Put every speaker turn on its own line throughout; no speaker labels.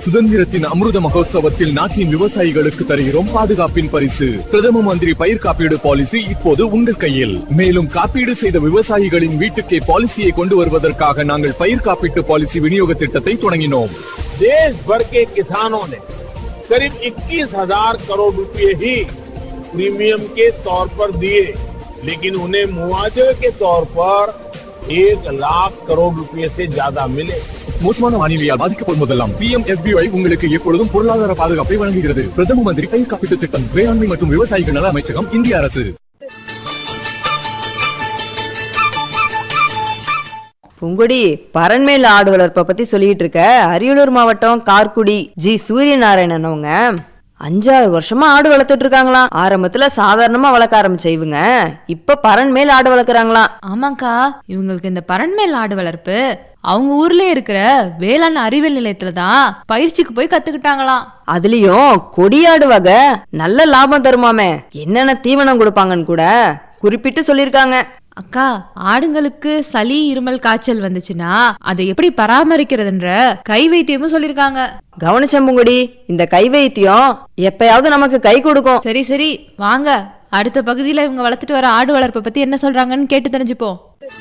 சுதந்திரத்தின் அமிர்த மகோத்சவத்தில் நாட்டின் விவசாயிகளுக்கு தருகிறோம் பாதுகாப்பின் பரிசு பிரதம மந்திரி பயிர் காப்பீடு பாலிசி இப்போது உங்கள் கையில் மேலும் காப்பீடு செய்த விவசாயிகளின் வீட்டுக்கே பாலிசியை கொண்டு வருவதற்காக நாங்கள் பயிர் காப்பீட்டு பாலிசி விநியோக திட்டத்தை தொடங்கினோம்
देश भर के किसानों ने करीब 21,000 करोड़ रुपए ही प्रीमियम के तौर पर दिए लेकिन उन्हें मुआवजे के तौर पर एक लाख करोड़ रुपए से ज्यादा मिले
மோசமான வானிலையால் பாதிக்கப்படும் போதெல்லாம் பிஎம் எஸ்பிஐ உங்களுக்கு எப்பொழுதும் பொருளாதார பாதுகாப்பை வழங்குகிறது பிரதம மந்திரி பயிர் காப்பீட்டு திட்டம் வேளாண்மை மற்றும் விவசாயிகள் நல அமைச்சகம் இந்திய அரசு
பூங்குடி பரண்மேல் ஆடு வளர்ப்பை பத்தி சொல்லிட்டு இருக்க அரியலூர் மாவட்டம் கார்குடி ஜி சூரியநாராயணன் அவங்க அஞ்சாறு வருஷமா ஆடு வளர்த்துட்டு இருக்காங்களாம் ஆரம்பத்துல சாதாரணமா வளர்க்க ஆரம்பிச்ச இவங்க இப்ப பரண்மேல் ஆடு வளர்க்குறாங்களாம்
ஆமாக்கா இவங்களுக்கு இந்த பரண்மேல் ஆடு வளர்ப்பு அவங்க ஊர்லயே இருக்கிற வேளாண் அறிவியல் நிலையத்துல தான் பயிற்சிக்கு போய் கத்துக்கிட்டாங்களாம்
அதுலயும் கொடியாடு வகை நல்ல லாபம் தருமாமே என்னென்ன தீவனம் கொடுப்பாங்கன்னு கூட குறிப்பிட்டு சொல்லியிருக்காங்க
அக்கா ஆடுங்களுக்கு சளி இருமல் காய்ச்சல் வந்துச்சுன்னா அதை எப்படி பராமரிக்கிறதுன்ற கை வைத்தியமும் சொல்லிருக்காங்க
கவனிச்சேன் பூங்குடி இந்த கை வைத்தியம் எப்பயாவது நமக்கு கை கொடுக்கும்
சரி சரி வாங்க அடுத்த பகுதியில இவங்க வளர்த்துட்டு வர ஆடு வளர்ப்பை பத்தி என்ன சொல்றாங்கன்னு கேட்டு தெரிஞ்சுப்போம்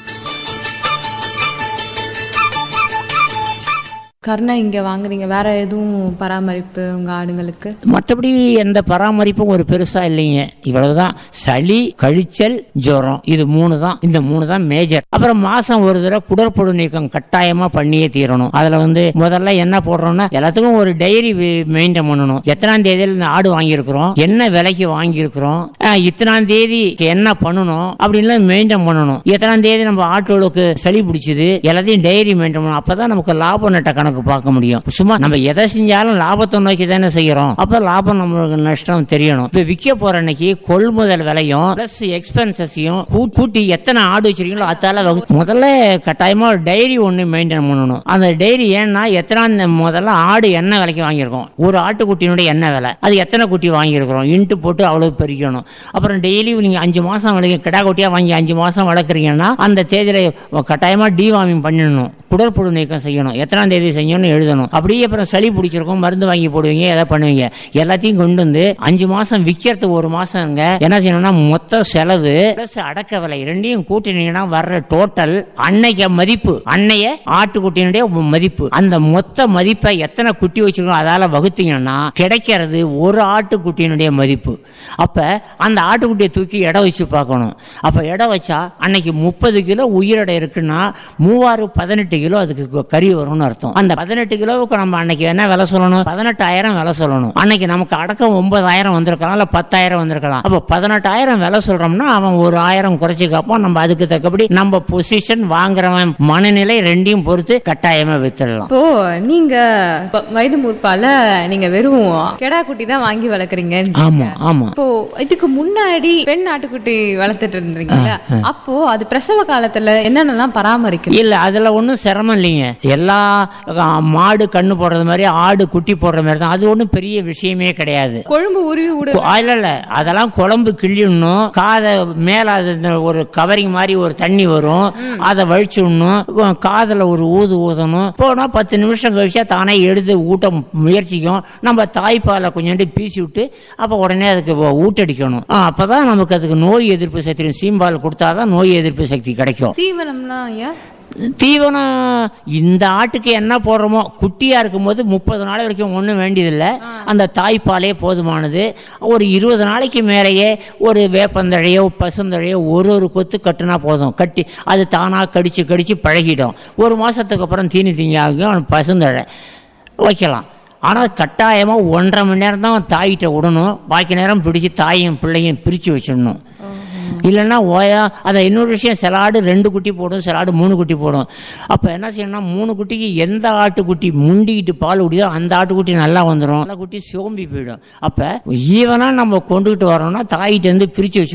கர்ணா இங்க வாங்குறீங்க வேற எதுவும் பராமரிப்பு உங்க ஆடுங்களுக்கு
மற்றபடி எந்த பராமரிப்பும் ஒரு பெருசா இல்லைங்க இவ்வளவுதான் சளி கழிச்சல் ஜுரம் இது மூணு தான் இந்த மூணு தான் மேஜர் அப்புறம் மாசம் ஒரு தடவை குடற்புழு நீக்கம் கட்டாயமா பண்ணியே தீரணும் அதுல வந்து முதல்ல என்ன போடுறோம்னா எல்லாத்துக்கும் ஒரு டைரி மெயின்டைன் பண்ணணும் எத்தனாம் தேதியில இந்த ஆடு வாங்கியிருக்கிறோம் என்ன விலைக்கு வாங்கியிருக்கிறோம் அஹ், இத்தனாம் தேதிக்கு என்ன பண்ணணும் அப்படின்லாம் மெயின்டைன் பண்ணணும் எத்தனாம் தேதி நம்ம ஆட்டோளுக்கு சளி பிடிச்சது எல்லாத்தையும் டைரி மெயின்டைன் பண்ணணும் அப்பதான் நமக்கு லாப நட்ட கணக்கு பார்க்க முடியும் சும்மா நம்ம எதை செஞ்சாலும் லாபத்தை நோக்கி தானே செய்யறோம் அப்ப லாபம் நம்மளுக்கு நஷ்டம் தெரியணும் இப்ப விற்க போற அன்னைக்கு கொள்முதல் விலையும் பிளஸ் எக்ஸ்பென்சஸையும் கூட்டி எத்தனை ஆடு வச்சிருக்கீங்களோ அதால வகு- முதல்ல கட்டாயமா ஒரு டைரி ஒண்ணு மெயின்டைன் பண்ணணும் அந்த டைரி ஏன்னா எத்தனை முதல்ல ஆடு என்ன விலைக்கு வாங்கியிருக்கோம் ஒரு ஆட்டுக்குட்டியினுடைய என்ன விலை அது எத்தனை குட்டி வாங்கியிருக்கிறோம் இன்ட்டு போட்டு அவ்வளவு பெருக்கணும் அப்புறம் டெய்லி நீங்க அஞ்சு மாசம் வளர்க்க கிடா குட்டியா வாங்கி அஞ்சு மாசம் வளர்க்குறீங்கன்னா அந்த தேதியில கட்டாயமா டிவார்மிங் பண்ணிடணும் குடற்புழு நீக்கம் செய்யணும் எத்தனாம் தேதி செய்யணும்னு எழுதணும் அப்படியே அப்புறம் சளி பிடிச்சிருக்கும் மருந்து வாங்கி போடுவீங்க எதை பண்ணுவீங்க எல்லாத்தையும் கொண்டு வந்து அஞ்சு மாசம் விற்கிறதுக்கு ஒரு மாசம்ங்க என்ன செய்யணும்னா மொத்த செலவு பிளஸ் அடக்க விலை ரெண்டையும் கூட்டினீங்கன்னா வர்ற டோட்டல் அன்னைக்கு மதிப்பு அன்னைய ஆட்டுக்குட்டியினுடைய மதிப்பு அந்த மொத்த மதிப்பை எத்தனை குட்டி வச்சிருக்கோம் அதால வகுத்தீங்கன்னா கிடைக்கிறது ஒரு ஆட்டுக்குட்டியினுடைய மதிப்பு அப்ப அந்த ஆட்டுக்குட்டியை தூக்கி எடை வச்சு பார்க்கணும் அப்ப எடை வச்சா அன்னைக்கு முப்பது கிலோ உயிரிடை இருக்குன்னா மூவாயிரம் பதினெட்டு கிலோ அதுக்கு கு- கறி வரும்னு அர்த்தம் அந்த பதினெட்டு கிலோவுக்கு நம்ம அன்னைக்கு என்ன விலை சொல்லணும் பதினெட்டாயிரம் விலை சொல்லணும் அன்னைக்கு நமக்கு அடக்கம் ஒன்பதாயிரம் வந்திருக்கலாம் இல்ல பத்தாயிரம் வந்திருக்கலாம் அப்ப பதினெட்டாயிரம் விலை சொல்றோம்னா அவன் ஒரு ஆயிரம் குறைச்சு கேட்பான் நம்ம அதுக்கு தக்கபடி நம்ம பொசிஷன் வாங்குறவன் மனநிலை ரெண்டையும் பொறுத்து கட்டாயமா வித்துடலாம்
இப்போ நீங்க ப- வயது மூர்ப்பால நீங்க வெறும் கெடா குட்டி தான் வாங்கி வளர்க்குறீங்க
ஆமா ஆமா
இப்போ இதுக்கு முன்னாடி பெண் ஆட்டுக்குட்டி வளர்த்துட்டு இருந்தீங்களா அப்போ அது பிரசவ காலத்துல என்னென்னலாம் பராமரிக்கணும்
இல்ல அதுல ஒன்றும் சிரமம் இல்லைங்க எல்லா ஆ, மாடு கண்ணு போடுறது மாதிரி ஆடு குட்டி போடுற மாதிரி தான் அது ஒன்றும் பெரிய விஷயமே கிடையாது
கொழும்பு உருவி விடு
கொ- இல்ல இல்ல அதெல்லாம் குழம்பு கிள்ளிடணும் காதை மேல அது இந்த ஒரு கவரிங் மாதிரி ஒரு தண்ணி வரும் அதை வழிச்சு விடணும் காதுல ஒரு ஊது ஊதணும் போனா பத்து நிமிஷம் கழிச்சா தானே எடுத்து ஊட்ட முயற்சிக்கும் நம்ம தாய்ப்பாலை கொஞ்சோண்டு பீசி விட்டு அப்ப உடனே அதுக்கு ஊ- ஊட்டடிக்கணும் ஆ, அப்பதான் நமக்கு அதுக்கு நோய் எதிர்ப்பு சக்தி சீம்பால் கொடுத்தாதான் நோய் எதிர்ப்பு சக்தி கிடைக்கும்
தீவனம்லாம் ஐயா
தீவனம் இந்த ஆட்டுக்கு என்ன போடுறோமோ குட்டியா இருக்கும்போது முப்பது நாள் வரைக்கும் ஒன்றும் வேண்டியதில்லை அந்த தாய்ப்பாலே போதுமானது ஒரு இருபது நாளைக்கு மேலேயே ஒரு வேப்பந்தழையோ பசுந்தழையோ ஒரு ஒரு கொத்து கட்டுனா போதும் கட்டி அது தானாக கடிச்சு கடிச்சு பழகிடும் ஒரு மாசத்துக்கு அப்புறம் தீனி தீனியாகும் பசுந்தழை வைக்கலாம் ஆனால் கட்டாயமாக ஒன்றரை மணி நேரம் தான் தாயிட்ட விடணும் பாக்கி நேரம் பிடிச்சி தாயும் பிள்ளையும் பிரித்து வச்சிடணும் இல்லைன்னா ஓயா அதை இன்னொரு விஷயம் சில ஆடு ரெண்டு குட்டி போடும் சில ஆடு மூணு குட்டி போடும் அப்போ என்ன செய்யணும்னா மூணு குட்டிக்கு எந்த ஆட்டுக்குட்டி முண்டிக்கிட்டு பால் குடிதோ அந்த ஆட்டுக்குட்டி நல்லா வந்துடும் அந்த குட்டி சோம்பி போயிடும் அப்போ ஈவனாக நம்ம கொண்டுகிட்டு வரோம்னா தாயிட்ட இருந்து பிரித்து வச்சு